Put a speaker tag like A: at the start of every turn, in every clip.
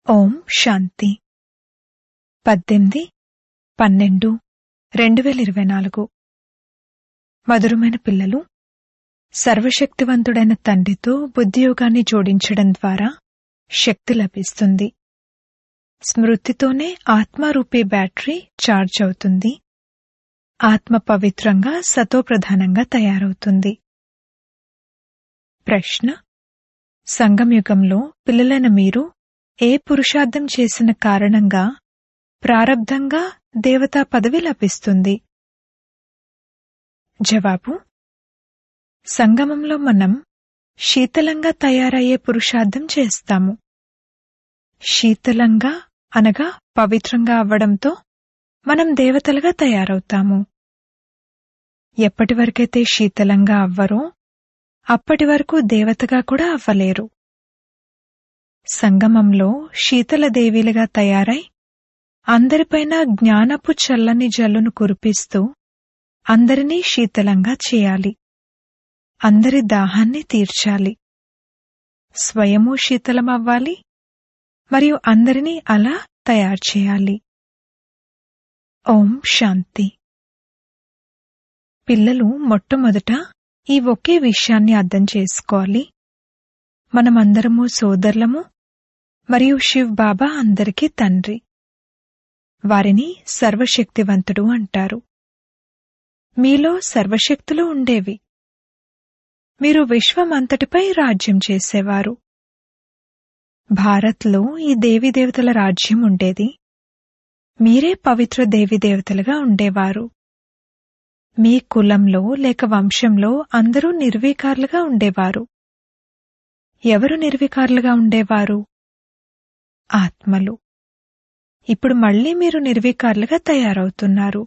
A: ఓం శాంతి పద్దెనిమిది పన్నెండు రెండు వేల ఇరవై నాలుగు మధురమైన పిల్లలు సర్వశక్తివంతుడైన తండ్రితో బుద్ధియోగాన్ని జోడించడం ద్వారా శక్తి లభిస్తుంది స్మృతితోనే ఆత్మారూపీ బ్యాటరీ ఛార్జ్ అవుతుంది ఆత్మ పవిత్రంగా సతోప్రధానంగా తయారవుతుంది ప్రశ్న సంగమయుగంలో పిల్లలైన మీరు ఏ పురుషార్థం చేసిన కారణంగా ప్రారబ్ధంగా దేవతా పదవి లభిస్తుంది జవాబు సంగమంలో మనం శీతలంగా తయారయ్యే పురుషార్థం చేస్తాము శీతలంగా అనగా పవిత్రంగా అవ్వడంతో మనం దేవతలుగా తయారవుతాము ఎప్పటి వరకైతే శీతలంగా అవ్వరో అప్పటి వరకు దేవతగా కూడా అవ్వలేరు సంగమంలో శీతల దేవీలుగా తయారై అందరిపైన జ్ఞానపు చల్లని జల్లును కురిపిస్తూ అందరినీ శీతలంగా చేయాలి అందరి దాహాన్ని తీర్చాలి స్వయము శీతలమవ్వాలి మరియు అందరినీ అలా తయారు చేయాలి ఓం శాంతి పిల్లలు మొట్టమొదట ఈ ఒకే విషయాన్ని అర్థం చేసుకోవాలి మనమందరము సోదరులము మరియు శివ్ బాబా అందరికీ తండ్రి వారిని సర్వశక్తివంతుడు అంటారు మీలో సర్వశక్తులు ఉండేవి మీరు విశ్వమంతటిపై రాజ్యం చేసేవారు భారత్లో ఈ దేవీదేవతల రాజ్యం ఉండేది మీరే పవిత్ర దేవీదేవతలుగా ఉండేవారు మీ కులంలో లేక వంశంలో అందరూ నిర్వీకారులుగా ఉండేవారు ఎవరు నిర్వికారులుగా ఉండేవారు ఆత్మలు ఇప్పుడు మళ్లీ మీరు నిర్వికారులుగా తయారవుతున్నారు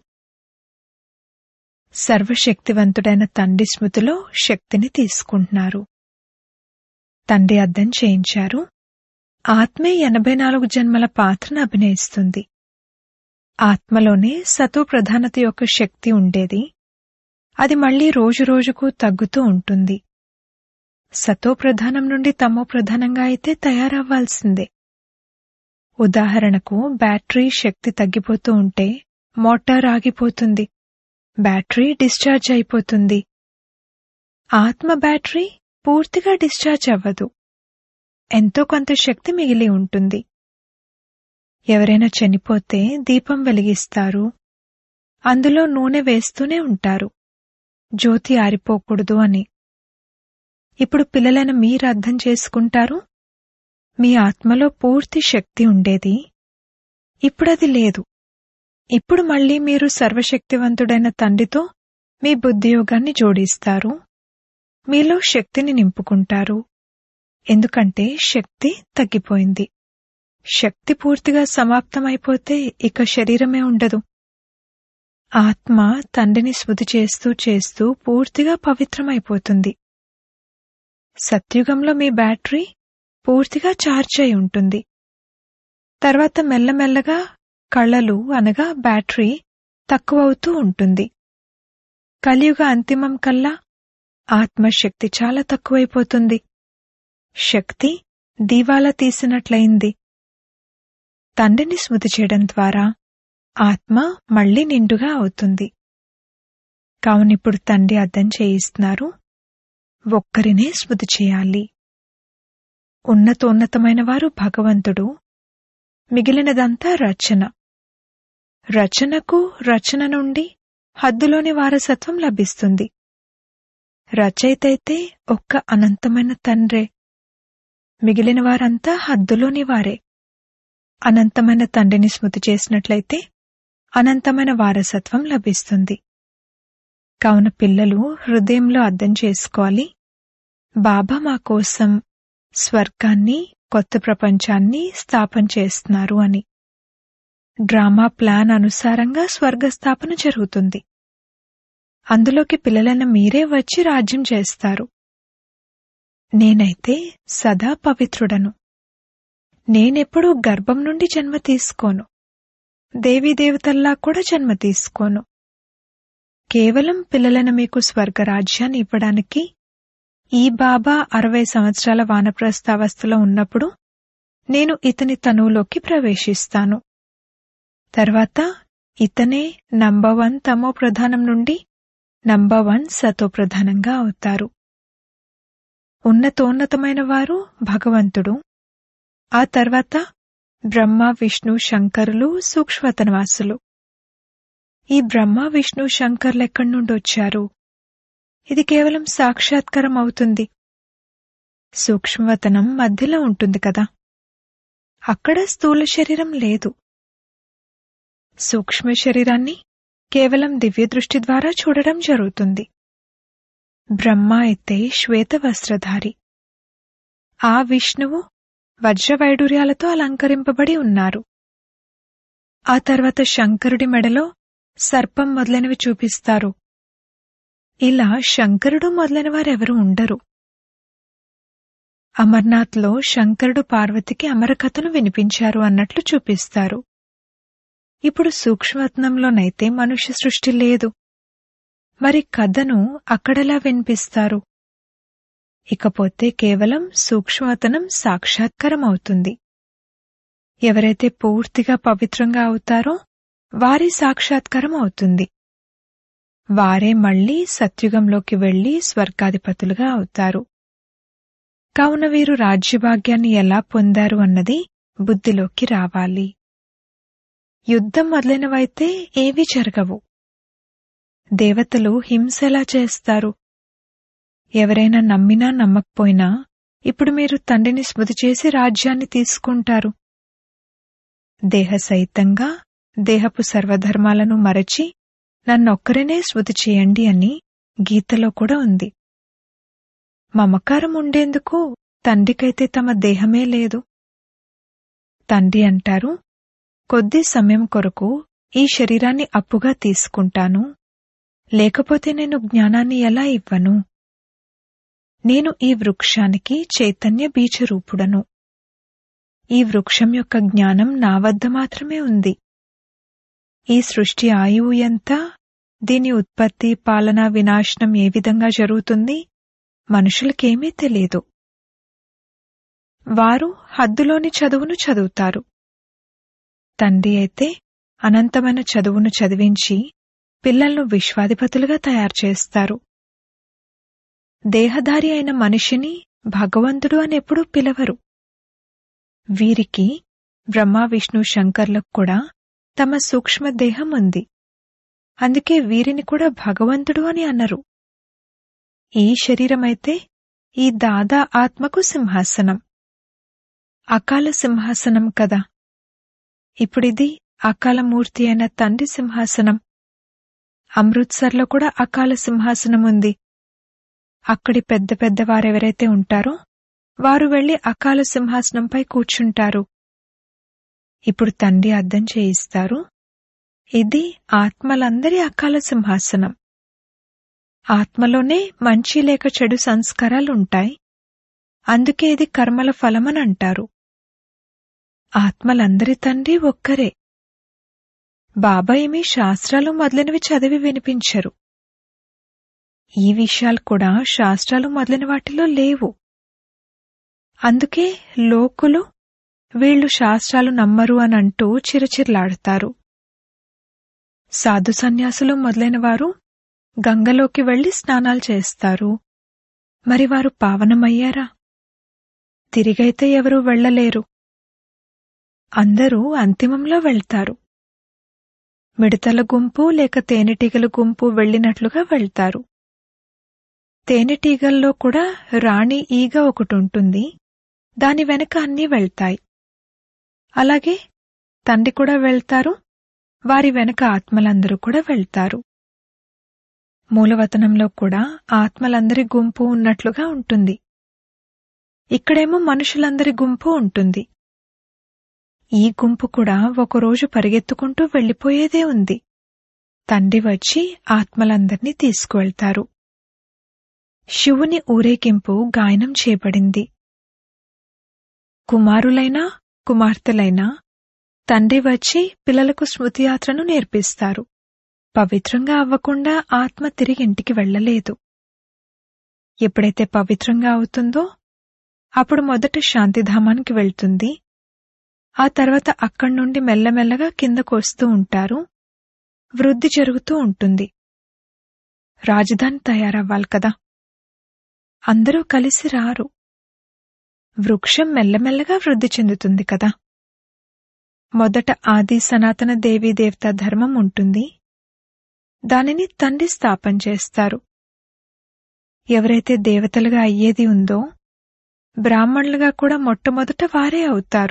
A: సర్వశక్తివంతుడైన తండ్రి స్మృతిలో శక్తిని తీసుకుంటున్నారు తండ్రి అర్థం చేయించారు ఆత్మే ఎనభై నాలుగు జన్మల పాత్రను అభినయిస్తుంది ఆత్మలోనే సతో ప్రధానత యొక్క శక్తి ఉండేది అది మళ్లీ రోజురోజుకు తగ్గుతూ ఉంటుంది సతో ప్రధానం నుండి తమో ప్రధానంగా అయితే తయారవ్వాల్సిందే ఉదాహరణకు బ్యాటరీ శక్తి తగ్గిపోతూ ఉంటే మోటార్ ఆగిపోతుంది బ్యాటరీ డిశ్చార్జ్ అయిపోతుంది ఆత్మ బ్యాటరీ పూర్తిగా డిశ్చార్జ్ అవ్వదు ఎంతో కొంత శక్తి మిగిలి ఉంటుంది ఎవరైనా చనిపోతే దీపం వెలిగిస్తారు అందులో నూనె వేస్తూనే ఉంటారు జ్యోతి ఆరిపోకూడదు అని ఇప్పుడు పిల్లలైన మీరు అర్థం చేసుకుంటారు మీ ఆత్మలో పూర్తి శక్తి ఉండేది ఇప్పుడది లేదు ఇప్పుడు మళ్లీ మీరు సర్వశక్తివంతుడైన తండ్రితో మీ బుద్ధియోగాన్ని జోడిస్తారు మీలో శక్తిని నింపుకుంటారు ఎందుకంటే శక్తి తగ్గిపోయింది శక్తి పూర్తిగా సమాప్తమైపోతే ఇక శరీరమే ఉండదు ఆత్మ తండ్రిని స్మృతి చేస్తూ చేస్తూ పూర్తిగా పవిత్రమైపోతుంది సత్యుగంలో మీ బ్యాటరీ పూర్తిగా ఛార్జ్ అయి ఉంటుంది తర్వాత మెల్లమెల్లగా కళ్ళలు అనగా బ్యాటరీ తక్కువవుతూ ఉంటుంది కలియుగ అంతిమం కల్లా ఆత్మశక్తి చాలా తక్కువైపోతుంది శక్తి దీవాలా తీసినట్లయింది తండ్రిని స్మృతి చేయడం ద్వారా ఆత్మ మళ్లీ నిండుగా అవుతుంది కావునిప్పుడు తండ్రి అర్థం చేయిస్తున్నారు ఒక్కరినే స్మృతి చేయాలి ఉన్నతోన్నతమైన వారు భగవంతుడు మిగిలినదంతా రచన రచనకు రచన నుండి హద్దులోని వారసత్వం లభిస్తుంది రచయితైతే ఒక్క అనంతమైన తండ్రే మిగిలిన వారంతా హద్దులోని వారే అనంతమైన తండ్రిని స్మృతి చేసినట్లయితే అనంతమైన వారసత్వం లభిస్తుంది కావున పిల్లలు హృదయంలో అర్థం చేసుకోవాలి బాబా మా కోసం స్వర్గాన్ని కొత్త ప్రపంచాన్ని స్థాపన చేస్తున్నారు అని డ్రామా ప్లాన్ అనుసారంగా స్వర్గస్థాపన జరుగుతుంది అందులోకి పిల్లలైన మీరే వచ్చి రాజ్యం చేస్తారు నేనైతే సదా పవిత్రుడను నేనెప్పుడూ గర్భం నుండి జన్మ తీసుకోను దేవీదేవతల్లా కూడా జన్మ తీసుకోను కేవలం పిల్లలైన మీకు స్వర్గరాజ్యాన్ని ఇవ్వడానికి ఈ బాబా అరవై సంవత్సరాల వానప్రస్థావస్థలో ఉన్నప్పుడు నేను ఇతని తనువులోకి ప్రవేశిస్తాను తర్వాత ఇతనే నంబర్ వన్ తమో ప్రధానం నుండి నంబర్ వన్ సతో ప్రధానంగా అవుతారు ఉన్నతోన్నతమైన వారు భగవంతుడు ఆ తర్వాత బ్రహ్మ విష్ణు శంకరులు సూక్ష్మతనవాసులు ఈ బ్రహ్మ విష్ణు శంకర్లు ఎక్కడి నుండి వచ్చారు ఇది కేవలం సాక్షాత్కారం అవుతుంది సూక్ష్మవతనం మధ్యలో ఉంటుంది కదా అక్కడ స్థూల శరీరం లేదు సూక్ష్మ శరీరాన్ని కేవలం దివ్య దృష్టి ద్వారా చూడడం జరుగుతుంది బ్రహ్మ అయితే శ్వేత వస్త్రధారి ఆ విష్ణువు వజ్రవైడూర్యాలతో అలంకరింపబడి ఉన్నారు ఆ తర్వాత శంకరుడి మెడలో సర్పం మొదలైనవి చూపిస్తారు ఇలా శంకరుడు మొదలైన వారెవరూ ఉండరు అమర్నాథ్లో శంకరుడు పార్వతికి అమరకథను వినిపించారు అన్నట్లు చూపిస్తారు ఇప్పుడు సూక్ష్మరత్నంలోనైతే మనుష్య సృష్టి లేదు మరి కథను అక్కడెలా వినిపిస్తారు ఇకపోతే కేవలం సూక్ష్మవతనం సాక్షాత్కారం అవుతుంది ఎవరైతే పూర్తిగా పవిత్రంగా అవుతారో వారి సాక్షాత్కారం అవుతుంది వారే మళ్లీ సత్యుగంలోకి వెళ్లి స్వర్గాధిపతులుగా అవుతారు కావున వీరు రాజ్యభాగ్యాన్ని ఎలా పొందారు అన్నది బుద్ధిలోకి రావాలి యుద్ధం మొదలైనవైతే ఏవీ జరగవు దేవతలు హింసెలా చేస్తారు ఎవరైనా నమ్మినా నమ్మకపోయినా ఇప్పుడు మీరు తండ్రిని స్మృతి చేసి రాజ్యాన్ని తీసుకుంటారు దేహ సహితంగా దేహపు సర్వధర్మాలను మరచి నన్నొక్కరినే స్మృతి చేయండి అని గీతలో కూడా ఉంది మమకారం ఉండేందుకు తండ్రికైతే తమ దేహమే లేదు తండ్రి అంటారు కొద్ది సమయం కొరకు ఈ శరీరాన్ని అప్పుగా తీసుకుంటాను లేకపోతే నేను జ్ఞానాన్ని ఎలా ఇవ్వను నేను ఈ వృక్షానికి చైతన్య బీజరూపుడను ఈ వృక్షం యొక్క జ్ఞానం నా వద్ద మాత్రమే ఉంది ఈ సృష్టి ఆయువు ఎంత దీని ఉత్పత్తి పాలన వినాశనం ఏ విధంగా జరుగుతుంది మనుషులకేమీ తెలియదు వారు హద్దులోని చదువును చదువుతారు తండ్రి అయితే అనంతమైన చదువును చదివించి పిల్లలను విశ్వాధిపతులుగా తయారు చేస్తారు దేహధారి అయిన మనిషిని భగవంతుడు అని ఎప్పుడూ పిలవరు వీరికి బ్రహ్మ విష్ణు శంకర్లకు కూడా తమ సూక్ష్మ దేహం ఉంది అందుకే వీరిని కూడా భగవంతుడు అని అన్నరు ఈ శరీరమైతే ఈ దాదా ఆత్మకు సింహాసనం అకాల సింహాసనం కదా ఇప్పుడిది అకాల మూర్తి అయిన తండ్రి సింహాసనం అమృత్సర్లో కూడా అకాల సింహాసనం ఉంది అక్కడి పెద్ద పెద్ద వారెవరైతే ఉంటారో వారు వెళ్లి అకాల సింహాసనంపై కూర్చుంటారు ఇప్పుడు తండ్రి అర్థం చేయిస్తారు ఇది ఆత్మలందరి అకాల సింహాసనం ఆత్మలోనే మంచి లేక చెడు సంస్కారాలుంటాయి అందుకే ఇది కర్మల ఫలమని అంటారు ఆత్మలందరి తండ్రి ఒక్కరే బాబా ఏమీ శాస్త్రాలు మొదలైనవి చదివి వినిపించరు ఈ విషయాలు కూడా శాస్త్రాలు మొదలైన వాటిలో లేవు అందుకే లోకులు వీళ్లు శాస్త్రాలు నమ్మరు అని అంటూ చిరచిర్లాడతారు సాధు సన్యాసులు మొదలైన వారు గంగలోకి వెళ్లి స్నానాలు చేస్తారు మరి వారు పావనమయ్యారా తిరిగైతే ఎవరూ వెళ్లలేరు అందరూ అంతిమంలో వెళ్తారు మిడతల గుంపు లేక తేనెటీగల గుంపు వెళ్ళినట్లుగా వెళ్తారు తేనెటీగల్లో కూడా రాణి ఈగ ఒకటుంటుంది దాని వెనక అన్నీ వెళ్తాయి అలాగే తండ్రి కూడా వెళ్తారు వారి వెనక ఆత్మలందరూ కూడా వెళ్తారు మూలవతనంలో కూడా ఆత్మలందరి గుంపు ఉన్నట్లుగా ఉంటుంది ఇక్కడేమో మనుషులందరి గుంపు ఉంటుంది ఈ గుంపు కూడా ఒకరోజు పరిగెత్తుకుంటూ వెళ్లిపోయేదే ఉంది తండ్రి వచ్చి ఆత్మలందర్నీ తీసుకువెళ్తారు శివుని ఊరేగింపు గాయనం చేయబడింది కుమారులైనా కుమార్తెలైనా తండ్రి వచ్చి పిల్లలకు స్మృతియాత్రను నేర్పిస్తారు పవిత్రంగా అవ్వకుండా ఆత్మ తిరిగి ఇంటికి వెళ్లలేదు ఎప్పుడైతే పవిత్రంగా అవుతుందో అప్పుడు మొదట శాంతిధామానికి వెళ్తుంది ఆ తర్వాత అక్కడి నుండి మెల్లమెల్లగా కిందకు వస్తూ ఉంటారు వృద్ధి జరుగుతూ ఉంటుంది రాజధాని తయారవ్వాలి కదా అందరూ కలిసి రారు వృక్షం మెల్లమెల్లగా వృద్ధి చెందుతుంది కదా మొదట ఆది సనాతన దేవీ దేవతా ధర్మం ఉంటుంది దానిని తండ్రి స్థాపన చేస్తారు ఎవరైతే దేవతలుగా అయ్యేది ఉందో బ్రాహ్మణులుగా కూడా మొట్టమొదట వారే అవుతారు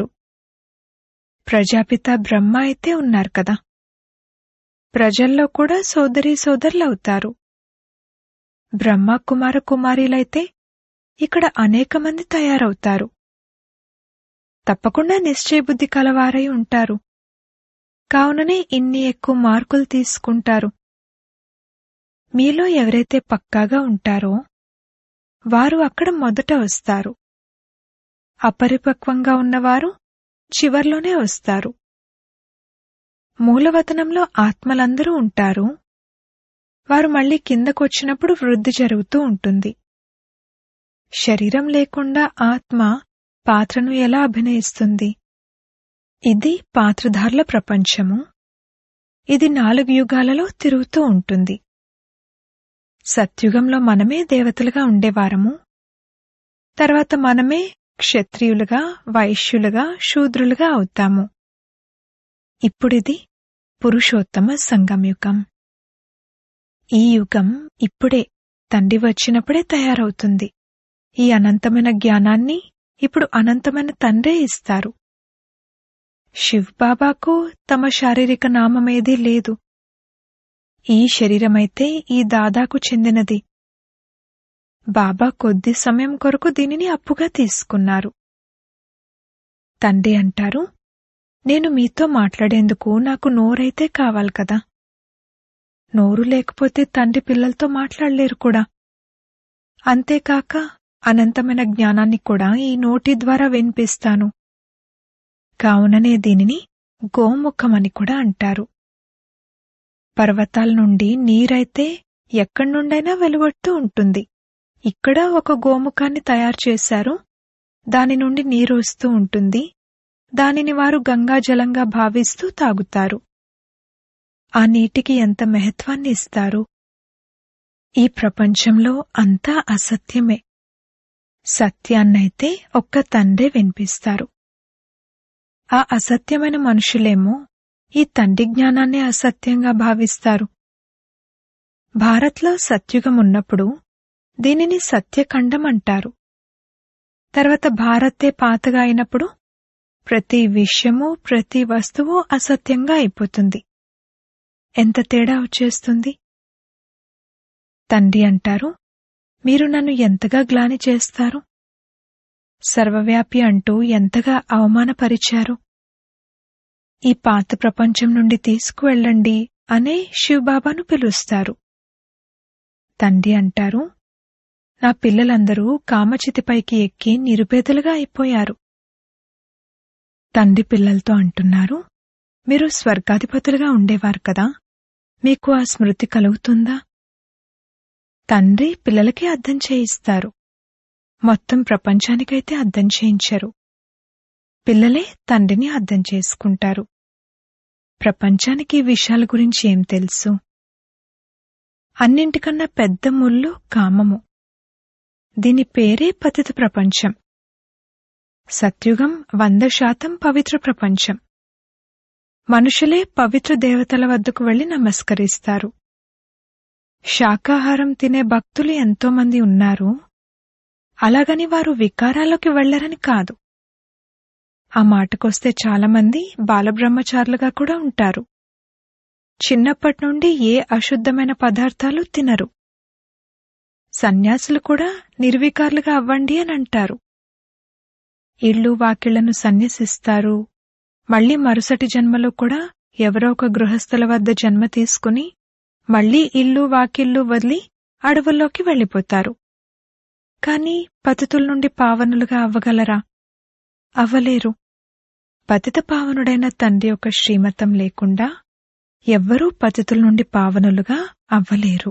A: ప్రజాపిత బ్రహ్మ అయితే ఉన్నారు కదా ప్రజల్లో కూడా సోదరీ సోదరులవుతారు బ్రహ్మ కుమార కుమారీలైతే ఇక్కడ అనేక మంది తయారవుతారు తప్పకుండా నిశ్చయబుద్ధి కలవారై ఉంటారు కావుననే ఇన్ని ఎక్కువ మార్కులు తీసుకుంటారు మీలో ఎవరైతే పక్కాగా ఉంటారో వారు అక్కడ మొదట వస్తారు అపరిపక్వంగా ఉన్నవారు చివర్లోనే వస్తారు మూలవతనంలో ఆత్మలందరూ ఉంటారు వారు మళ్ళీ కిందకొచ్చినప్పుడు వృద్ధి జరుగుతూ ఉంటుంది శరీరం లేకుండా ఆత్మ పాత్రను ఎలా అభినయిస్తుంది ఇది పాత్రధారుల ప్రపంచము ఇది నాలుగు యుగాలలో తిరుగుతూ ఉంటుంది సత్యుగంలో మనమే దేవతలుగా ఉండేవారము తర్వాత మనమే క్షత్రియులుగా వైశ్యులుగా శూద్రులుగా అవుతాము ఇప్పుడిది పురుషోత్తమ సంగమయుగం ఈ యుగం ఇప్పుడే తండ్రి వచ్చినప్పుడే తయారవుతుంది ఈ అనంతమైన జ్ఞానాన్ని ఇప్పుడు అనంతమైన తండ్రే ఇస్తారు శివ్ బాబాకు తమ శారీరక నామమేదీ లేదు ఈ శరీరమైతే ఈ దాదాకు చెందినది బాబా కొద్ది సమయం కొరకు దీనిని అప్పుగా తీసుకున్నారు తండ్రి అంటారు నేను మీతో మాట్లాడేందుకు నాకు నోరైతే కావాలి కదా నోరు లేకపోతే తండ్రి పిల్లలతో మాట్లాడలేరు కూడా అంతేకాక అనంతమైన జ్ఞానాన్ని కూడా ఈ నోటి ద్వారా వినిపిస్తాను కావుననే దీనిని గోముఖమని కూడా అంటారు పర్వతాల నుండి నీరైతే ఎక్కడి నుండైనా వెలువడుతూ ఉంటుంది ఇక్కడ ఒక గోముఖాన్ని తయారు చేశారు దాని నుండి నీరు వస్తూ ఉంటుంది దానిని వారు గంగాజలంగా భావిస్తూ తాగుతారు ఆ నీటికి ఎంత మహత్వాన్ని ఇస్తారు ఈ ప్రపంచంలో అంతా అసత్యమే సత్యాన్నైతే ఒక్క తండ్రే వినిపిస్తారు ఆ అసత్యమైన మనుషులేమో ఈ తండ్రి జ్ఞానాన్ని అసత్యంగా భావిస్తారు భారత్లో సత్యుగం ఉన్నప్పుడు దీనిని సత్యఖండం అంటారు తర్వాత భారతే పాతగా అయినప్పుడు ప్రతి విషయము ప్రతి వస్తువు అసత్యంగా అయిపోతుంది ఎంత తేడా వచ్చేస్తుంది తండ్రి అంటారు మీరు నన్ను ఎంతగా గ్లాని చేస్తారు సర్వవ్యాపి అంటూ ఎంతగా అవమానపరిచారు ఈ పాత ప్రపంచం నుండి తీసుకువెళ్ళండి అనే శివబాబాను పిలుస్తారు తండ్రి అంటారు నా పిల్లలందరూ కామచితిపైకి ఎక్కి నిరుపేదలుగా అయిపోయారు తండ్రి పిల్లలతో అంటున్నారు మీరు స్వర్గాధిపతులుగా ఉండేవారు కదా మీకు ఆ స్మృతి కలుగుతుందా తండ్రి పిల్లలకి అర్థం చేయిస్తారు మొత్తం ప్రపంచానికైతే అర్థం చేయించరు పిల్లలే తండ్రిని అర్థం చేసుకుంటారు ప్రపంచానికి ఈ విషయాల గురించి ఏం తెలుసు అన్నింటికన్నా పెద్ద ముళ్ళు కామము దీని పేరే పతిత ప్రపంచం సత్యుగం వంద శాతం పవిత్ర ప్రపంచం మనుషులే పవిత్ర దేవతల వద్దకు వెళ్లి నమస్కరిస్తారు శాకాహారం తినే భక్తులు ఎంతోమంది ఉన్నారు అలాగని వారు వికారాల్లోకి వెళ్లరని కాదు ఆ మాటకొస్తే చాలామంది బాలబ్రహ్మచారులుగా కూడా ఉంటారు చిన్నప్పటి నుండి ఏ అశుద్ధమైన పదార్థాలు తినరు సన్యాసులు కూడా నిర్వికారులుగా అవ్వండి అని అంటారు ఇళ్ళు వాకిళ్లను సన్యసిస్తారు మళ్లీ మరుసటి జన్మలో కూడా ఎవరో ఒక గృహస్థుల వద్ద జన్మ తీసుకుని మళ్లీ ఇల్లు వాకిళ్ళు వదిలి అడవుల్లోకి వెళ్ళిపోతారు కాని పతితుల నుండి పావనులుగా అవ్వగలరా అవ్వలేరు పతిత పావనుడైన తండ్రి యొక్క శ్రీమతం లేకుండా ఎవ్వరూ పతితుల నుండి పావనులుగా అవ్వలేరు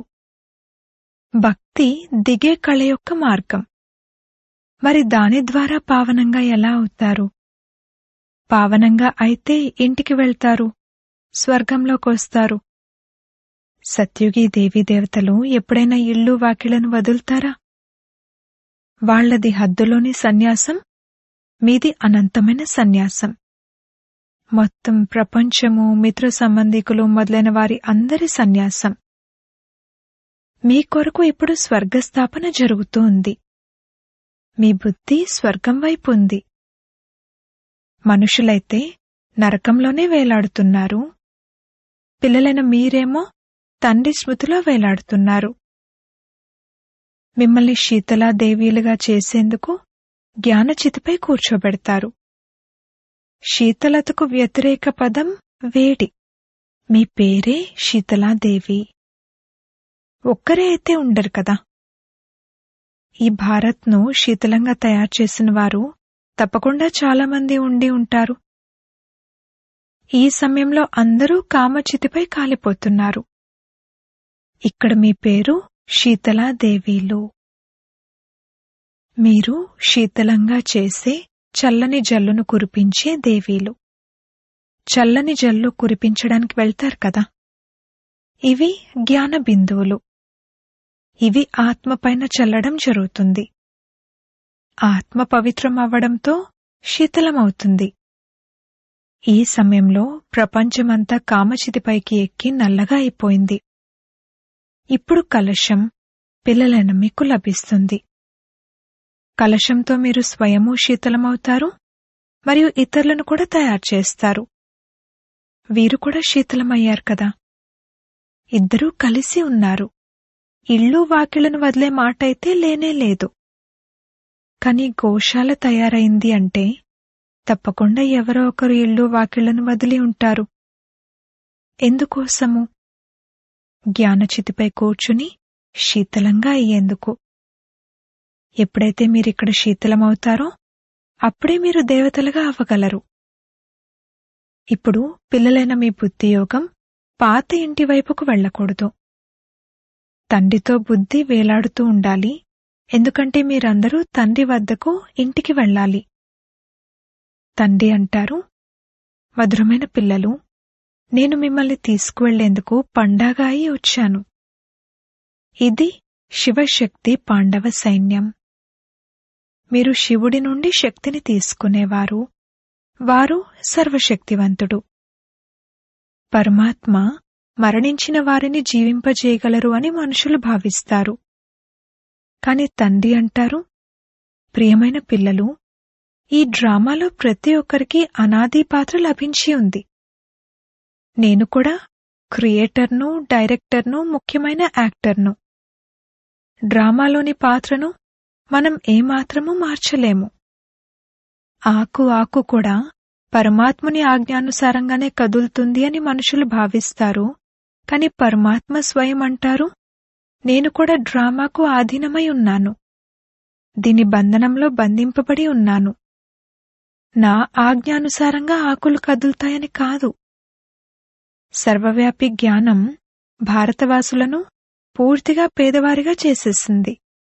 A: భక్తి దిగే కళ యొక్క మార్గం మరి దాని ద్వారా పావనంగా ఎలా అవుతారు పావనంగా అయితే ఇంటికి వెళ్తారు స్వర్గంలోకొస్తారు సత్యుగి దేవీ దేవతలు ఎప్పుడైనా ఇళ్ళు వాకిళ్లను వదులుతారా వాళ్లది హద్దులోని సన్యాసం మీది అనంతమైన సన్యాసం మొత్తం ప్రపంచము మిత్ర సంబంధికులు మొదలైన వారి అందరి సన్యాసం మీ కొరకు ఇప్పుడు స్వర్గస్థాపన జరుగుతూ ఉంది మీ బుద్ధి స్వర్గం వైపు ఉంది మనుషులైతే నరకంలోనే వేలాడుతున్నారు పిల్లలైన మీరేమో తండ్రి స్మృతిలో వేలాడుతున్నారు మిమ్మల్ని శీతలాదేవీలుగా చేసేందుకు జ్ఞానచితిపై కూర్చోబెడతారు శీతలతకు వ్యతిరేక పదం వేడి మీ పేరే శీతలాదేవి ఒక్కరే అయితే ఉండరు కదా ఈ భారత్ను శీతలంగా తయారు చేసిన వారు తప్పకుండా చాలామంది ఉండి ఉంటారు ఈ సమయంలో అందరూ కామచితిపై కాలిపోతున్నారు ఇక్కడ మీ పేరు శీతలాదేవీలు మీరు శీతలంగా చేసే చల్లని జల్లును కురిపించే దేవీలు చల్లని జల్లు కురిపించడానికి వెళ్తారు కదా ఇవి జ్ఞాన బిందువులు ఇవి ఆత్మపైన చల్లడం జరుగుతుంది ఆత్మ పవిత్రం అవ్వడంతో శీతలమవుతుంది ఈ సమయంలో ప్రపంచమంతా కామచితిపైకి ఎక్కి నల్లగా అయిపోయింది ఇప్పుడు కలశం పిల్లలైన మీకు లభిస్తుంది కలశంతో మీరు స్వయము శీతలమవుతారు మరియు ఇతరులను కూడా తయారు చేస్తారు వీరు కూడా శీతలమయ్యారు కదా ఇద్దరూ కలిసి ఉన్నారు ఇళ్ళు వాకిళ్లను వదిలే మాట అయితే లేనే లేదు కాని గోశాల తయారైంది అంటే తప్పకుండా ఎవరో ఒకరు ఇళ్ళు వాకిళ్లను వదిలి ఉంటారు ఎందుకోసము జ్ఞానచితిపై కూర్చుని శీతలంగా అయ్యేందుకు ఎప్పుడైతే మీరిక్కడ శీతలమవుతారో అప్పుడే మీరు దేవతలుగా అవ్వగలరు ఇప్పుడు పిల్లలైన మీ బుద్ధియోగం పాత ఇంటి వైపుకు వెళ్ళకూడదు తండ్రితో బుద్ధి వేలాడుతూ ఉండాలి ఎందుకంటే మీరందరూ తండ్రి వద్దకు ఇంటికి వెళ్ళాలి తండ్రి అంటారు మధురమైన పిల్లలు నేను మిమ్మల్ని తీసుకువెళ్లేందుకు పండాగా అయి వచ్చాను ఇది శివశక్తి పాండవ సైన్యం మీరు శివుడి నుండి శక్తిని తీసుకునేవారు వారు సర్వశక్తివంతుడు పరమాత్మ మరణించిన వారిని జీవింపజేయగలరు అని మనుషులు భావిస్తారు కాని తండ్రి అంటారు ప్రియమైన పిల్లలు ఈ డ్రామాలో ప్రతి ఒక్కరికి అనాది పాత్ర లభించి ఉంది నేను కూడా క్రియేటర్ను డైరెక్టర్ను ముఖ్యమైన యాక్టర్ను డ్రామాలోని పాత్రను మనం ఏమాత్రమూ మార్చలేము ఆకు ఆకు కూడా పరమాత్ముని ఆజ్ఞానుసారంగానే కదులుతుంది అని మనుషులు భావిస్తారు కాని పరమాత్మ స్వయం అంటారు నేను కూడా డ్రామాకు ఆధీనమై ఉన్నాను దీని బంధనంలో బంధింపబడి ఉన్నాను నా ఆజ్ఞానుసారంగా ఆకులు కదులుతాయని కాదు సర్వవ్యాపి జ్ఞానం భారతవాసులను పూర్తిగా పేదవారిగా చేసేసింది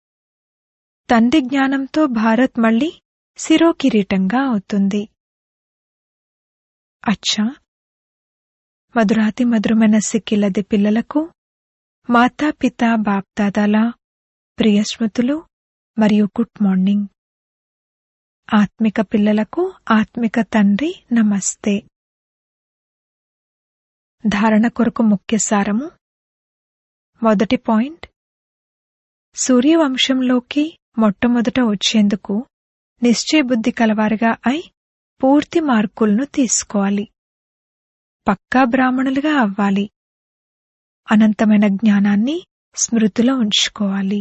A: తండ్రి జ్ఞానంతో భారత్ మళ్లీ శిరోకిరీటంగా అవుతుంది అచ్చా మధురాతి మధురమైన సిక్కిలది పిల్లలకు మాతాపిత బాప్దాదాల ప్రియ స్మృతులు మరియు గుడ్ మార్నింగ్ ఆత్మిక పిల్లలకు ఆత్మిక తండ్రి నమస్తే ధారణ కొరకు ముఖ్య సారము మొదటి పాయింట్ సూర్యవంశంలోకి మొట్టమొదట వచ్చేందుకు నిశ్చయబుద్ధి కలవారుగా అయి పూర్తి మార్కులను తీసుకోవాలి పక్కా బ్రాహ్మణులుగా అవ్వాలి అనంతమైన జ్ఞానాన్ని స్మృతిలో ఉంచుకోవాలి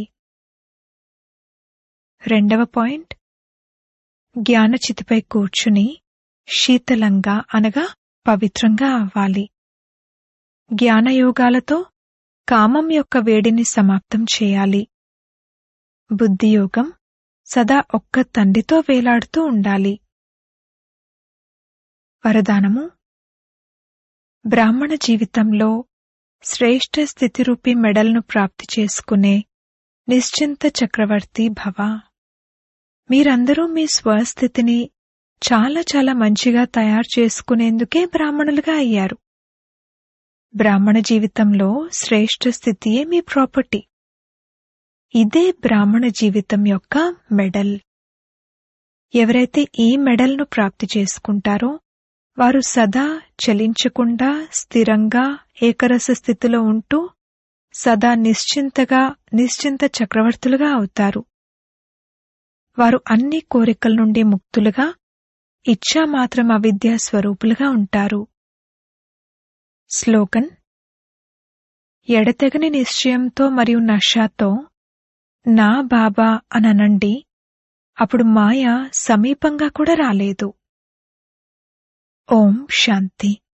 A: రెండవ పాయింట్ జ్ఞానచితిపై కూర్చుని శీతలంగా అనగా పవిత్రంగా అవ్వాలి జ్ఞానయోగాలతో కామం యొక్క వేడిని సమాప్తం చేయాలి బుద్ధియోగం సదా ఒక్క తండ్రితో వేలాడుతూ ఉండాలి వరదానము బ్రాహ్మణ జీవితంలో శ్రేష్ఠ స్థితిరూపి మెడల్ను ప్రాప్తి చేసుకునే నిశ్చింత చక్రవర్తి భవ మీరందరూ మీ స్వస్థితిని చాలా చాలా మంచిగా తయారు చేసుకునేందుకే బ్రాహ్మణులుగా అయ్యారు బ్రాహ్మణ జీవితంలో శ్రేష్ఠ స్థితియే మీ ప్రాపర్టీ ఇదే బ్రాహ్మణ జీవితం యొక్క మెడల్ ఎవరైతే ఈ మెడల్ను ప్రాప్తి చేసుకుంటారో వారు సదా చలించకుండా స్థిరంగా ఏకరస స్థితిలో ఉంటూ సదా నిశ్చింతగా నిశ్చింత చక్రవర్తులుగా అవుతారు వారు అన్ని కోరికల నుండి ముక్తులుగా ఇచ్ఛా మాత్రం అవిద్యా స్వరూపులుగా ఉంటారు స్లోగన్ ఎడతెగని నిశ్చయంతో మరియు నషాతో నా బాబా అననండి అప్పుడు మాయ సమీపంగా కూడా రాలేదు ఓం శాంతి